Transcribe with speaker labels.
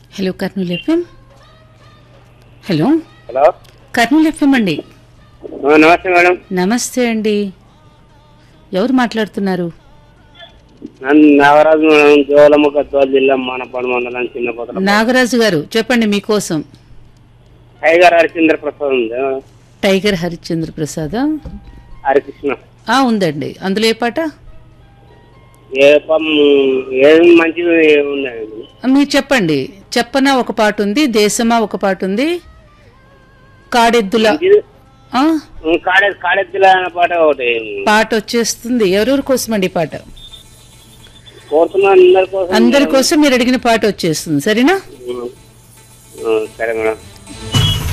Speaker 1: hello Kurnool FM hello
Speaker 2: hello
Speaker 1: Kurnool FM అండి
Speaker 2: ఆ, నమస్తే మేడం
Speaker 1: నమస్తే అండి ఎవరు మాట్లాడుతున్నారు
Speaker 2: నన్ను నాగరాజు మేడం జోలమ్మ గద్వాల జిల్లా మానపాడు మండలం చిన్న పొదల
Speaker 1: నాగరాజు గారు చెప్పండి మీకోసం
Speaker 2: టైగర్ హరిచంద్ర ప్రసాద్ ఉంది ఆ,
Speaker 1: టైగర్ హరిశ్చంద్ర ప్రసాద్
Speaker 2: హరికృష్ణ
Speaker 1: ఆ ఉందండి అందులో ఏ పాట
Speaker 2: ఏ పం ఏది మంచిది ఉన్నాయి
Speaker 1: మీరు చెప్పండి చెప్పనా ఒక పాట ఉంది దేశమా ఒక పాట ఉంది కాడెద్దుల
Speaker 2: మంచిది
Speaker 1: ఆ,
Speaker 2: కాడే కాడెత్తుల అనే పాట ఒకటి
Speaker 1: పాట వచ్చేస్తుంది ఎవరెవరి కోసం అండి ఈ పాట
Speaker 2: కోరుతున్నాను అందరి కోసం
Speaker 1: అందరి కోసం మీరు అడిగిన పాట వచ్చేస్తుంది సరేనా
Speaker 2: ఆ, సరే మేడం